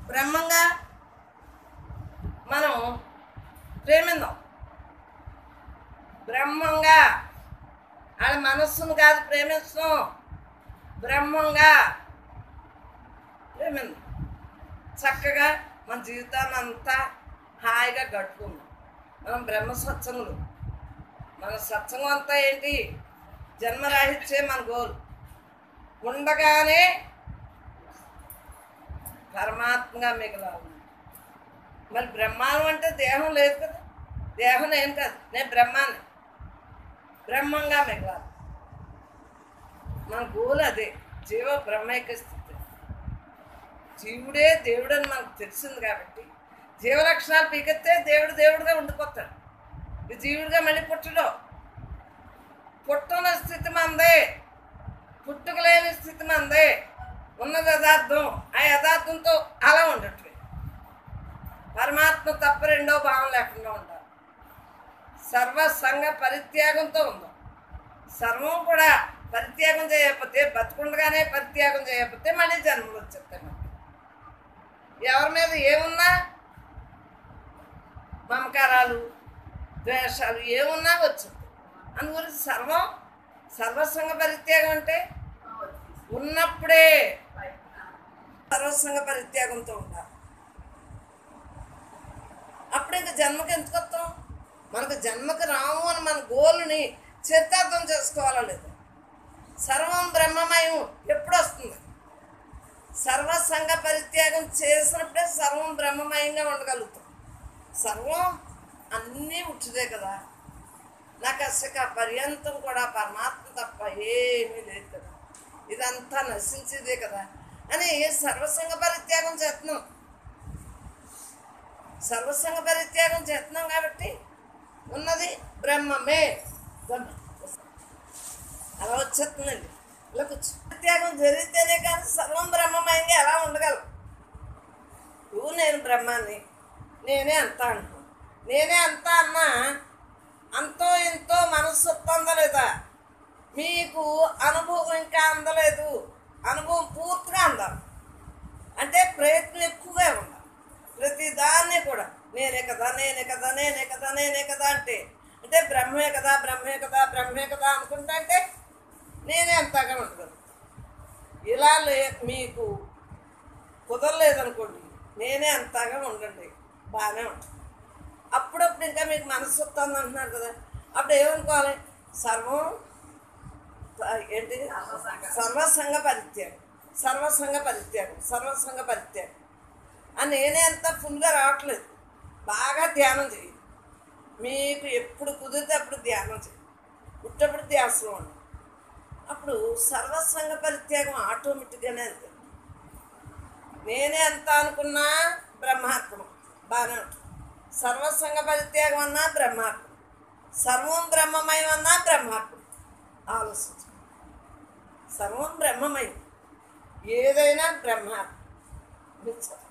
బ్రహ్మంగా మనం ప్రేమిందాం బ్రహ్మంగా వాళ్ళ మనస్సును కాదు ప్రేమిస్తాం బ్రహ్మంగా ప్రేమిందాం చక్కగా మన జీవితాన్ని అంతా హాయిగా గడుపుకుందాం మనం బ్రహ్మ సత్సంగులు మన సత్సంగం అంతా ఏంటి జన్మరాహిత్యే మన గోల్ ఉండగానే పరమాత్మగా మిగలాలి మరి బ్రహ్మానం అంటే దేహం లేదు కదా దేహం నేను కాదు నేను బ్రహ్మాన్ని బ్రహ్మంగా మిగలాలి మన గోల్ అదే జీవ బ్రహ్మైక స్థితి జీవుడే దేవుడు అని మనకు తెలిసింది కాబట్టి జీవ లక్షణాలు పీకెత్తే దేవుడు దేవుడుగా ఉండిపోతాడు ఈ జీవుడిగా మళ్ళీ పుట్టడు పుట్టన స్థితి మందే పుట్టుకలేని స్థితి మందే ఉన్నది యథార్థం ఆ యథార్థంతో అలా ఉండట్లేదు పరమాత్మ తప్ప రెండో భావం లేకుండా ఉండాలి సర్వ సంఘ పరిత్యాగంతో ఉందాం సర్వం కూడా పరిత్యాగం చేయకపోతే బతుకుండగానే పరిత్యాగం చేయకపోతే మళ్ళీ జన్మలు వచ్చేస్తాయి మనకి ఎవరి మీద ఏమున్నా మమకారాలు ద్వేషాలు ఏమున్నా వచ్చింది అందుగురించి సర్వం సర్వసంగ పరిత్యాగం అంటే ఉన్నప్పుడే సర్వసంగ పరిత్యాగంతో ఉండాలి అప్పుడు ఇంకా జన్మకి ఎందుకు వస్తాం మనకు జన్మకి రాము అని మన గోల్ని చరితార్థం చేసుకోవాలా లేదు సర్వం బ్రహ్మమయం ఎప్పుడు వస్తుంది సర్వసంగ పరిత్యాగం చేసినప్పుడే సర్వం బ్రహ్మమయంగా ఉండగలుగుతాం సర్వం అన్నీ ఉట్టిదే కదా నాకు అసలు పర్యంతం కూడా పరమాత్మ తప్ప ఏమీ లేదు కదా ఇదంతా నశించేదే కదా అని సర్వసంగ పరిత్యాగం చేస్తున్నాం సర్వసంగ పరిత్యాగం చేస్తున్నాం కాబట్టి ఉన్నది బ్రహ్మమే బ్రహ్మ అలా వచ్చేస్తుందండి ఇలా కూర్చో పరిత్యాగం జరిగితేనే కానీ సర్వం బ్రహ్మమయంగా ఎలా ఉండగలం నువ్వు నేను బ్రహ్మాన్ని నేనే అంతా అంటున్నాను నేనే అంతా అన్నా అంతో ఎంతో మనస్సు అందలేదా మీకు అనుభవం ఇంకా అందలేదు అనుభవం పూర్తిగా అందాలి అంటే ప్రయత్నం ఎక్కువగా ఉండాలి ప్రతి దాన్ని కూడా నేనే కదా నేనే కదా నేనే కదా నేనే కదా అంటే అంటే బ్రహ్మే కదా బ్రహ్మే కదా బ్రహ్మే కదా అనుకుంటా అంటే నేనే అంతగా ఉండగలను ఇలా లే మీకు కుదరలేదనుకోండి నేనే అంతగా ఉండండి బాగానే ఉంటుంది అప్పుడప్పుడు ఇంకా మీకు మనసు వస్తుంది అంటున్నారు కదా అప్పుడు ఏమనుకోవాలి సర్వం ఏంటి సర్వసంగ పరిత్యాగం సర్వసంగ పరిత్యాగం సర్వసంగ పరిత్యాగం అని నేనే అంత ఫుల్గా రావట్లేదు బాగా ధ్యానం చేయి మీకు ఎప్పుడు కుదిరితే అప్పుడు ధ్యానం చేయి పుట్టప్పుడు ధ్యాసలో ఉండి అప్పుడు సర్వసంగ పరిత్యాగం ఆటోమేటిక్గానే అంతే నేనే అంత అనుకున్నా బ్రహ్మార్పణం బాగానే ఉంటుంది సర్వసంగ పరిత్యాగం అన్నా బ్రహ్మార్పణం సర్వం బ్రహ్మమయం అన్నా బ్రహ్మార్పణం ఆలోచించు సర్వం బ్రహ్మమయం ఏదైనా బ్రహ్మార్పణం